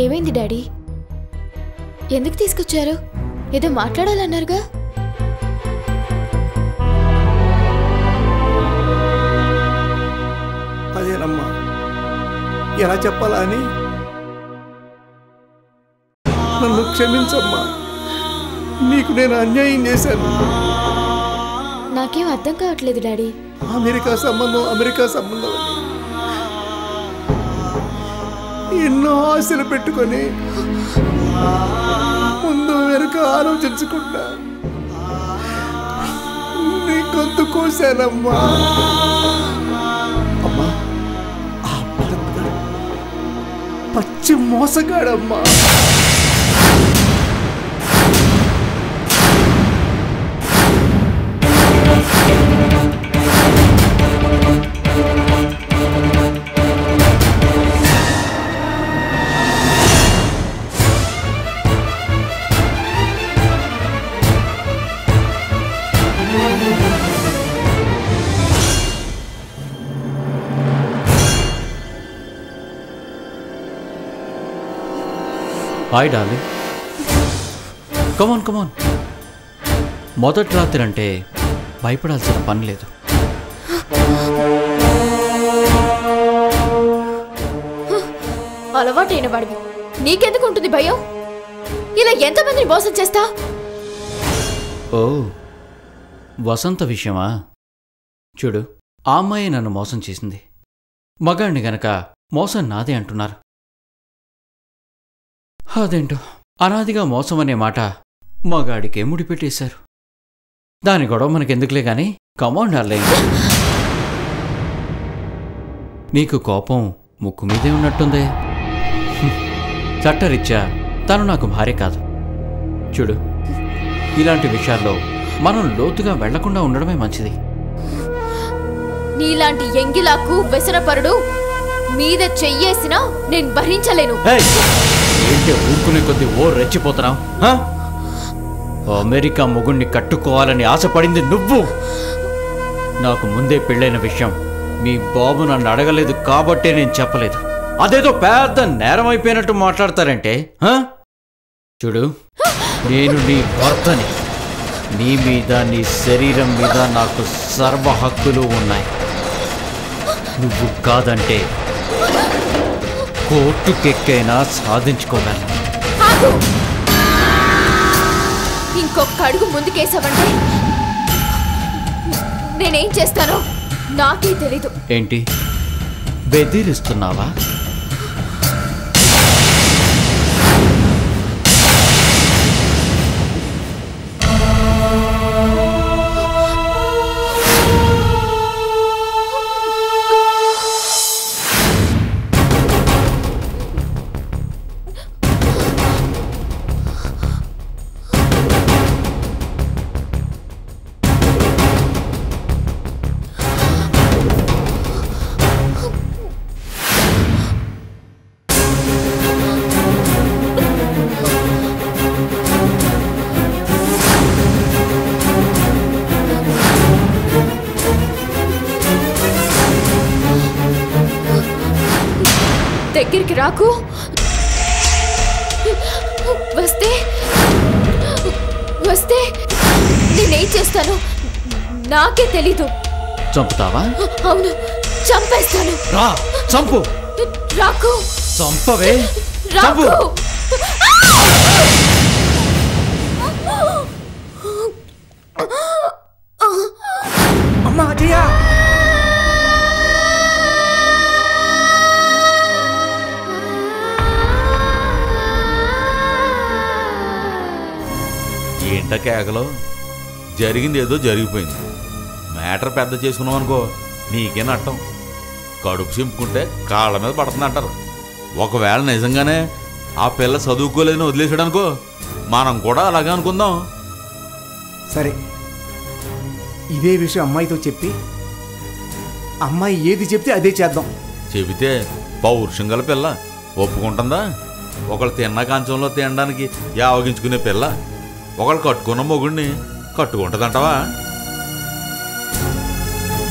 ఏమైంది డాడీ ఎందుకు తీసుకొచ్చారు ఏదో మాట్లాడాలన్నారుగా అదేనమ్మా ఎలా చెప్పాలా అని నన్ను క్షమించమ్మా నీకు నేను అన్యాయం చేశాను నాకేం అర్థం కావట్లేదు డాడీ అమెరికా సంబంధం అమెరికా సంబంధం అని ఎన్నో ఆశలు పెట్టుకొని ముందు వెనుక ఆలోచించకుండా నీ గొంతు కోసానమ్మా అమ్మా ఆ భరత్గాడు పచ్చి మోసగాడమ్మా హాయ్ డార్లింగ్ కమాన్ కమాన్ మొదటి రాత్రి అంటే భయపడాల్సిన పని లేదు అలవాటైన వాడివి నీకెందుకు ఉంటుంది భయం ఇలా ఎంతమందిని మోసం చేస్తా ఓ వసంత విషయమా చూడు ఆ అమ్మాయి నన్ను మోసం చేసింది మగాణ్ణి గనక మోసం నాదే అంటున్నారు అదేంటో అనాదిగా మోసం అనే మాట మగాడికే ముడిపెట్టేశారు దాని గొడవ మనకెందుకులే గాని కమాండ్ డార్లింగ్ నీకు కోపం ముక్కు మీదే ఉన్నట్టుందే హ్మ్. చట్టరీత్యా తను నాకు భార్య కాదు చూడు ఇలాంటి విషయాల్లో మనం లోతుగా వెళ్లకుండా ఉండడమే మంచిది నీలాంటి ఎంగిలాకు వ్యసనపరుడు మీద చెయ్యేసినా నేను భరించలేను ఏయ్! ఏంటి ఊరుకునే కొద్దీ ఓ రెచ్చిపోతున్నావు హ? అమెరికా మొగుణ్ణి కట్టుకోవాలని ఆశపడింది నువ్వు నాకు ముందే పెళ్ళైన విషయం మీ బాబు నన్ను అడగలేదు కాబట్టే నేను చెప్పలేదు అదేదో పెద్ద నేరం అయిపోయినట్టు మాట్లాడతారంటే హ? చూడు నేను నీ భర్తని నీ మీద నీ శరీరం మీద నాకు సర్వ హక్కులు ఉన్నాయి నువ్వు కాదంటే కోర్టుకెక్కైనా సాధించుకోగలను ఆగు! ఇంకొక అడుగు ముందుకేసావంటే నేనేం చేస్తానో నాకే తెలీదు ఏంటి బెదిరిస్తున్నావా దగ్గరికి రాకు వస్తే వస్తే నేనేం చేస్తాను నాకే తెలీదు చంపుతావా అవును చంపేస్తాను రా చంపు రాకు చంపవే చంపు రాకు అమ్మా అజయ్య ఏంట కేకలో జరిగింది ఏదో జరిగిపోయింది మ్యాటర్ పెద్ద చేసుకున్నాం అనుకో నీకే నట్టం కడుపు చింపుకుంటే కాళ్ళ మీద పడుతుంది అంటారు ఒకవేళ నిజంగానే ఆ పిల్ల చదువుకోలేదని వదిలేసాడు అనుకో మనం కూడా అలాగే అనుకుందాం సరే ఇదే విషయం అమ్మాయితో చెప్పి అమ్మాయి ఏది చెప్తే అదే చేద్దాం చెబితే పౌరుషం గల పిల్ల ఒప్పుకుంటుందా ఒకళ్ళు తిన్న కంచంలో తినడానికి యావగించుకునే పిల్ల ఒకళ్ళు కట్టుకున్న మొగుడిని కట్టుకుంటుందంటావా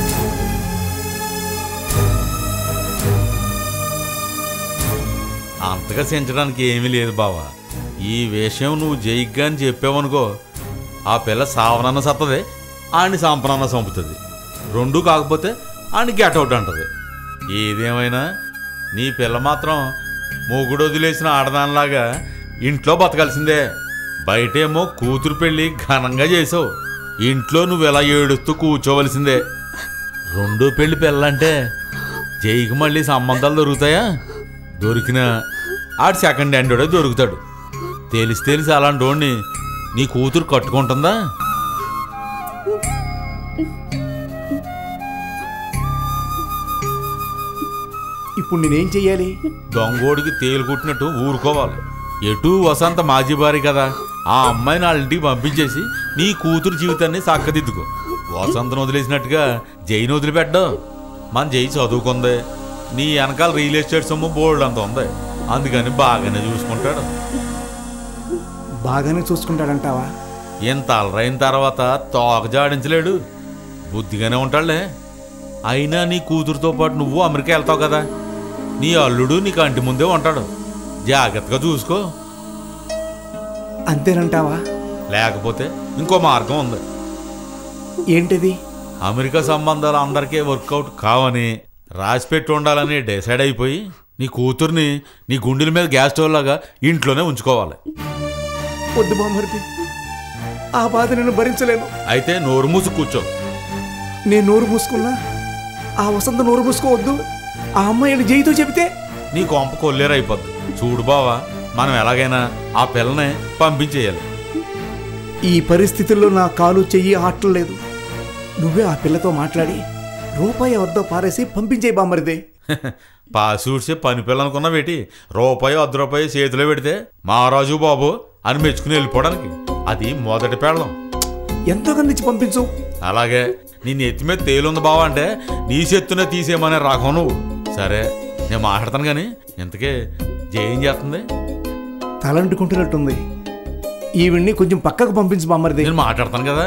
ఆ అంతగా సించడానికి ఏమీ లేదు బావా ఈ విషయం నువ్వు జైగ్గా అని చెప్పావనుకో ఆ పిల్ల సావనన్న సత్తది ఆడిని సంపనన్న చంపుతుంది రెండు కాకపోతే ఆడిని గెటౌట్ అంటది ఏదేమైనా నీ పిల్ల మాత్రం మొగుడు వదిలేసిన ఆడదానిలాగా ఇంట్లో బతకాల్సిందే బయటేమో కూతురు పెళ్ళి ఘనంగా చేసావు ఇంట్లో నువ్వు ఎలా ఏడుస్తూ కూర్చోవలసిందే రెండో పెళ్లి పిల్లంటే జైకి మళ్ళీ సంబంధాలు దొరుకుతాయా దొరికినా ఆడు సెకండ్ హ్యాండోడే దొరుకుతాడు తెలిసి తెలిసి అలాంటి వాడిని నీ కూతురు కట్టుకుంటుందా ఇప్పుడు నేనేం చెయ్యాలి దొంగోడికి తేలు కుట్టినట్టు ఊరుకోవాలి ఎటు వసంత మాజీ భార్య కదా ఆ అమ్మాయిని వాళ్ళ ఇంటికి పంపించేసి నీ కూతురు జీవితాన్ని చక్కదిద్దుకో వసంతను వదిలేసినట్టుగా జైని వదిలిపెట్టడం మన జై చదువుకుంది నీ వెనకాల రియల్ ఎస్టేట్ సొమ్ము బోల్డ్ అంత ఉంది అందుకని బాగానే చూసుకుంటాడు బాగానే చూసుకుంటాడంటావా ఇంత అలరైన తర్వాత తోక జాడించలేడు బుద్ధిగానే ఉంటాడులే అయినా నీ కూతురుతో పాటు నువ్వు అమెరికా వెళ్తావు కదా నీ అల్లుడు నీకు అంటి ముందే ఉంటాడు జాగ్రత్తగా చూసుకో అంతేనంటావా లేకపోతే ఇంకో మార్గం ఉంది ఏంటిది అమెరికా సంబంధాలు అందరికీ వర్కౌట్ కావని రాసి పెట్టి ఉండాలని డిసైడ్ అయిపోయి నీ కూతుర్ని నీ గుండెల మీద గ్యాస్ స్టవ్ లాగా ఇంట్లోనే ఉంచుకోవాలి వద్దు బామ్మర్ది ఆ బాధ నేను భరించలేను అయితే నోరు మూసి కూర్చో నేను నోరు మూసుకున్నా ఆ వసంత నోరు మూసుకోవద్దు ఆ అమ్మాయిని జైతో చెబితే నీ కొంప కొల్లేరైపోద్ది చూడు బావా మనం ఎలాగైనా ఆ పిల్లని పంపించేయాలి ఈ పరిస్థితుల్లో నా కాలు చెయ్యి ఆటలేదు నువ్వే ఆ పిల్లతో మాట్లాడి రూపాయి వద్ద పారేసి పంపించే బామ్మరిదే పాసూడ్సే పని పిల్లనుకున్న పెట్టి రూపాయి అర్ధ రూపాయి చేతిలో పెడితే మహారాజు బాబు అని మెచ్చుకుని వెళ్ళిపోవడానికి అది మొదటి పెళ్ళం ఎంతో కందించి పంపించు అలాగే నీ నెత్తి మీద తేలుంది బావా అంటే నీ చేత్తునే తీసేయమనే రాఘం నువ్వు సరే నేను మాట్లాడతాను కానీ ఇంతకే జయం చేస్తుంది తలంటుకుంటున్నట్టుంది ఈవిడ్ని కొంచెం పక్కకు పంపించు బామ్మరిదే నేను మాట్లాడతాను కదా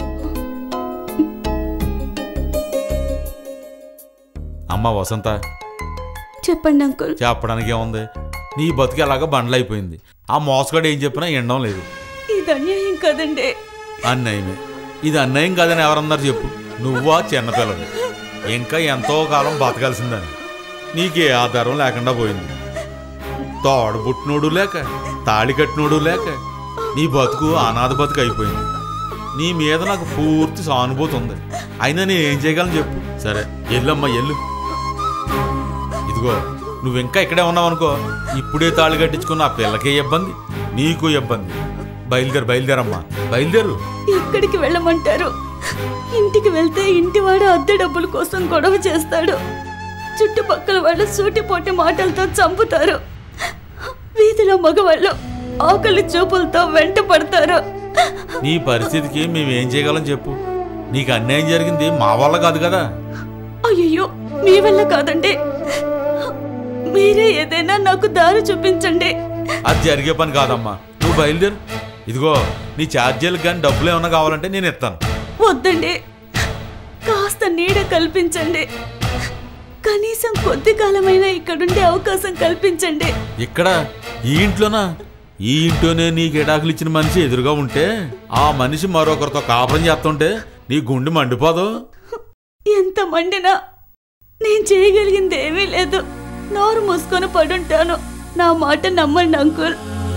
అమ్మ వసంత చెప్పండి అంకుల్ చెప్పడానికి ఏముంది నీ బతుకు ఎలాగో బండ్లైపోయింది ఆ మోసగాడు ఏం చెప్పినా ఎండం లేదు ఇది అన్యాయం కదండి అన్యాయమే ఇది అన్యాయం కాదని ఎవరన్నారు చెప్పు నువ్వా చిన్నపిల్లవి ఇంకా ఎంతో కాలం బతకాల్సిందని నీకే ఆధారం లేకుండా పోయింది తోడు పుట్టినోడు లేక తాళి కట్టినోడు లేక నీ బతుకు అనాథ బతుకు అయిపోయింది నీ మీద నాకు పూర్తి సానుభూతి ఉంది అయినా నేను ఏం చేయగలను చెప్పు సరే ఎల్లమ్మా ఎల్లు ఇదిగో నువ్వు ఇంకా ఇక్కడే ఉన్నావు అనుకో ఇప్పుడే తాళి కట్టించుకున్న ఆ పిల్లకే ఇబ్బంది నీకు ఇబ్బంది బయలుదేరు బయలుదేరమ్మా బయలుదేరు ఎక్కడికి వెళ్ళమంటారు ఇంటికి వెళ్తే ఇంటివాడు అద్దె డబ్బుల కోసం గొడవ చేస్తాడు చుట్టుపక్కల వాళ్ళు సూటిపోటి మాటలతో చంపుతారు వీధిలో మగవాళ్ళు ఆకలి చూపులతో వెంట పడతారు నీ పరిస్థితికి మేమేం చేయగలం చెప్పు నీకు అన్యాయం జరిగింది మా వల్ల కాదు కదా అయ్యో మీ వల్ల కాదండి మీరే ఏదైనా నాకు దారి చూపించండి అది జరిగే పని కాదమ్మా నువ్వు బయలుదేరు ఇదిగో నీ ఛార్జీలకు కానీ డబ్బులు ఏమన్నా కావాలంటే నేను ఇస్తాను వద్దండి కాస్త నీడ కల్పించండి కనీసం కొద్ది కాలమైనా ఇక్కడుండే అవకాశం కల్పించండి ఇక్కడ ఈ ఇంట్లోనా ఈ ఇంట్లోనే నీకు ఎడాకులు ఇచ్చిన మనిషి ఎదురుగా ఉంటే ఆ మనిషి మరొకరితో కాపురం చేస్తుంటే నీ గుండె మండిపోదు ఎంత మండినా నేను చేయగలిగింది ఏమీ లేదు నోరు మూసుకొని పడుంటాను నా మాట నమ్మండి అంకుల్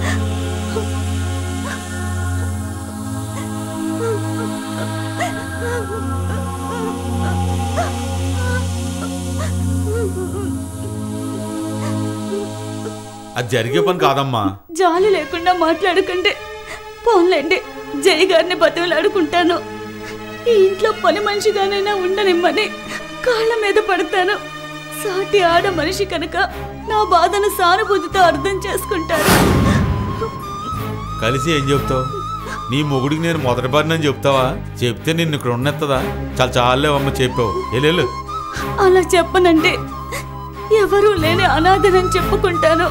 అది జరిగే పని కాదమ్మా జాలి లేకుండా మాట్లాడకండి పోన్లేండి జై గారిని బతిమలాడుకుంటాను ఈ ఇంట్లో పని మనిషిగానైనా ఉండనిమ్మని కాళ్ళ మీద పడతాను సాటి ఆడ మనిషి కనుక నా బాధను సానుభూతితో అర్థం చేసుకుంటాను కలిసి ఏం చెప్తావు నీ మొగుడికి నేను మొదటి పడినని చెప్తావా చెప్తే నిన్ను ఇక్కడ ఉన్నెత్తదా చాలా చాలేవమ్మ చెప్పావు వెళ్ళు అలా చెప్పనండి ఎవరూ లేని అనాథనని చెప్పుకుంటాను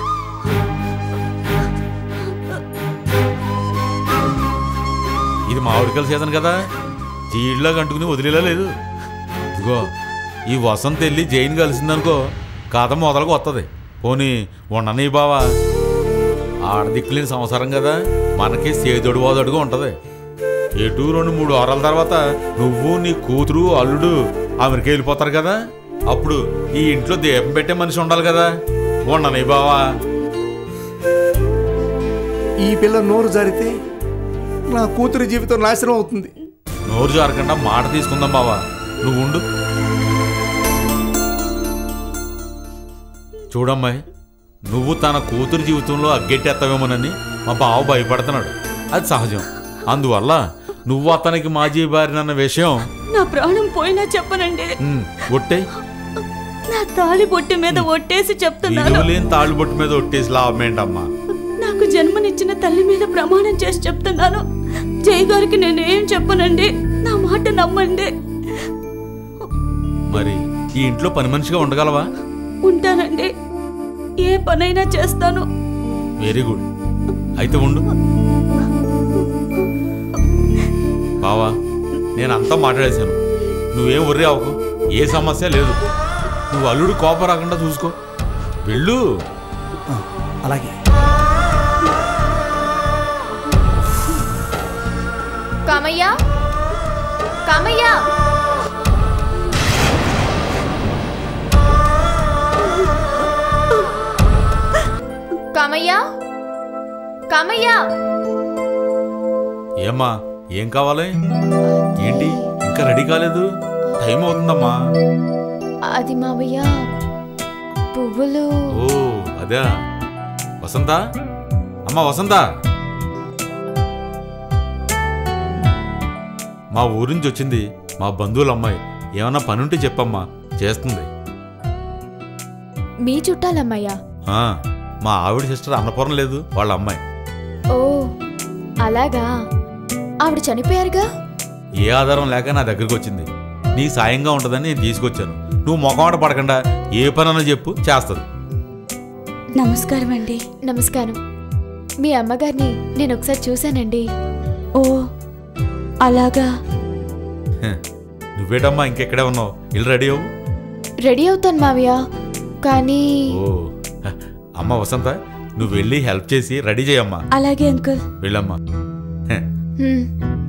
ఇది మామిడికాయల సీజన్ కదా జీడిలో కంటుకుని వదిలేలా లేదు ఇదిగో ఈ వసంత వెళ్ళి జైన్ కలిసిందనుకో కథ మొదలకు వస్తుంది పోనీ ఉండని బావా ఆడదిక్కులేని సంవత్సరం కదా మనకి సేదోడు వాదోడుగా ఉంటది ఎటు రెండు మూడు వారాల తర్వాత నువ్వు నీ కూతురు అల్లుడు అమెరికా వెళ్ళిపోతారు కదా అప్పుడు ఈ ఇంట్లో దీపం పెట్టే మనిషి ఉండాలి కదా ఉండని బావా ఈ పిల్ల నోరు జారితే నా కూతురి జీవితం నాశనం అవుతుంది నోరు జారకుండా మాట తీసుకుందాం బావా నువ్వు ఉండు చూడమ్మాయి నువ్వు తన కూతురు జీవితంలో అగ్గెట్టేస్తావేమోనని మా బావ భయపడుతున్నాడు అది సహజం అందువల్ల నువ్వు అతనికి మాజీ భార్యనన్న విషయం నా ప్రాణం పోయినా చెప్పనండి ఉమ్, ఒట్టే నా తాళి బొట్టి మీద ఒట్టేసి చెప్తున్నాను విలువ లేని తాళ్ళుబొట్టు మీద ఒట్టేసి లాభమేంటమ్మా నాకు జన్మనిచ్చిన తల్లి మీద ప్రమాణం చేసి చెప్తున్నాను జయ గారికి నేనేం చెప్పనండి నా మాట నమ్మండి మరి ఈ ఇంట్లో పని మనిషిగా ఉండగలవా ఉంటానండి ఏ పనైనా చేస్తాను వెరీ గుడ్ అయితే ఉండు బావా నేను అంతా మాట్లాడేశాను నువ్వేం వర్రీ అవ్వకు ఏ సమస్య లేదు నువ్వు అల్లుడు కోపం రాకుండా చూసుకో వెళ్ళు ఆ, అలాగే కామయ్య కామయ్య కామయ్య కామయ్య ఏమ్మా ఏం కావాలి ఏంటి ఇంకా రెడీ కాలేదు టైం అవుతుందమ్మా అది మావయ్య పువ్వులు ఓ అదే వసంత అమ్మా వసంత మా ఊరి నుంచి వచ్చింది మా బంధువుల అమ్మాయి ఏమన్నా పనుంటే చెప్పమ్మా చేస్తుంది మీ చుట్టాలమ్మయ్యా ఆ, మా ఆవిడ సిస్టర్ అన్నపూర్ణ లేదు వాళ్ళ అమ్మాయి ఓ అలాగా ఆవిడ చనిపోయారుగా ఏ ఆధారం లేక నా దగ్గరికి వచ్చింది నీ సాయంగా ఉంటుందని నేను తీసుకొచ్చాను నువ్వు మొఖమాట పడకుండా ఏ పనన్నా చెప్పు చేస్తుంది నమస్కారం అండి నమస్కారం మీ అమ్మగారిని నేను ఒకసారి చూశానండి ఓ అలాగా హ, నువ్వేటమ్మా ఇంకెక్కడే ఉన్నావు ఇల్లు రెడీ అవ్వు రెడీ అవుతాను మావయ్య కానీ ఓ హ, అమ్మ వసంత నువ్వు వెళ్ళి హెల్ప్ చేసి రెడీ చేయమ్మా అలాగే అంకుల్ వెళ్ళమ్మా హ, హ్మ్,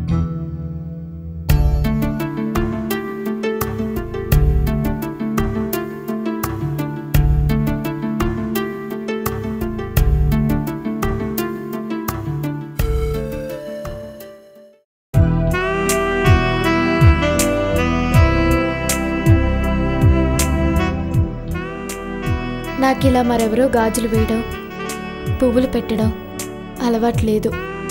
నాకు ఇలా మరెవరో గాజులు వేయడం పువ్వులు పెట్టడం అలవాటు లేదు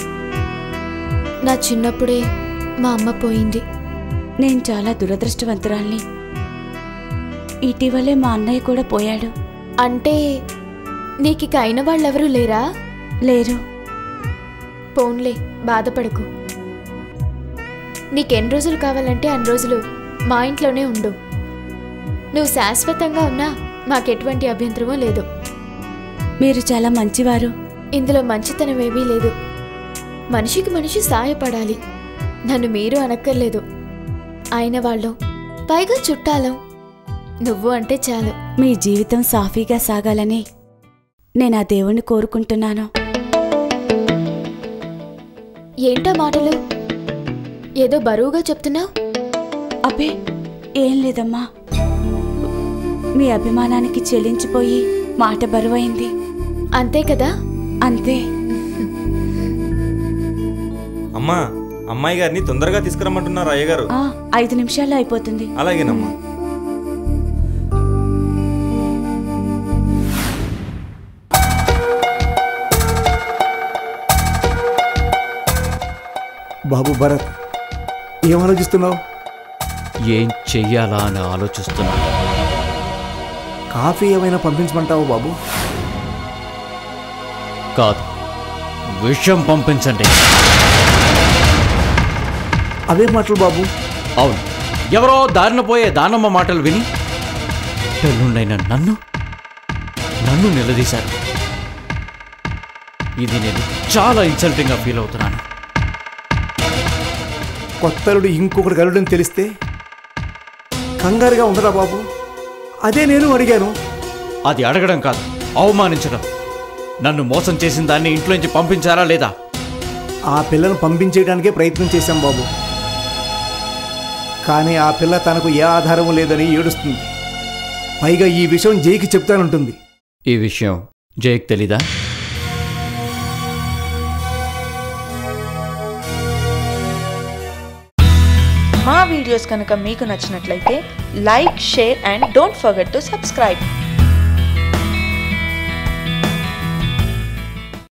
నా చిన్నప్పుడే మా అమ్మ పోయింది నేను చాలా దురదృష్టవంతురాల్ని ఇటీవలే మా అన్నయ్య కూడా పోయాడు అంటే నీకిక అయిన వాళ్ళెవరూ లేరా లేరు పోన్లే బాధపడకు నీకెన్ని రోజులు కావాలంటే అన్ని రోజులు మా ఇంట్లోనే ఉండు నువ్వు శాశ్వతంగా ఉన్నా మాకెటువంటి అభ్యంతరమూ లేదు మీరు చాలా మంచివారు ఇందులో మంచితనం ఏమీ లేదు మనిషికి మనిషి సాయపడాలి నన్ను మీరు అనక్కర్లేదు అయిన వాళ్ళం పైగా చుట్టాలం నువ్వు అంటే చాలు మీ జీవితం సాఫీగా సాగాలని నేను ఆ దేవుణ్ణి కోరుకుంటున్నాను ఏంటా మాటలు ఏదో బరువుగా చెప్తున్నావు అబ్బే ఏం లేదమ్మా మీ అభిమానానికి చెల్లించిపోయి మాట బరువైంది అంతే కదా అంతే అమ్మా అమ్మాయి గారిని తొందరగా తీసుకురమ్మంటున్నారు అయ్యగారు ఆ, ఐదు నిమిషాల్లో అయిపోతుంది అలాగేనమ్మా బాబు భరత్ ఏం ఆలోచిస్తున్నావు ఏం చెయ్యాలా అని ఆలోచిస్తున్నా కాఫీ ఏమైనా పంపించమంటావు బాబు కాదు విషయం పంపించండి అవే మాటలు బాబు అవును ఎవరో దారిన పోయే దానమ్మ మాటలు విని పెళ్ళుండైన నన్ను నన్ను నిలదీశారు ఇది నేను చాలా ఇన్సల్టింగ్గా ఫీల్ అవుతున్నాను కొత్తలుడు ఇంకొకటి కలుడని తెలిస్తే కంగారుగా ఉండరా బాబు అదే నేను అడిగాను అది అడగడం కాదు అవమానించడం నన్ను మోసం చేసిన దాన్ని ఇంట్లో నుంచి పంపించారా లేదా ఆ పిల్లను పంపించేయడానికే ప్రయత్నం చేశాం బాబు కానీ ఆ పిల్ల తనకు ఏ ఆధారం లేదని ఏడుస్తుంది పైగా ఈ విషయం జైకి చెప్తానంటుంది ఈ విషయం జయక్ తెలీదా మా వీడియోస్ కనుక మీకు నచ్చినట్లయితే like share and don't forget to subscribe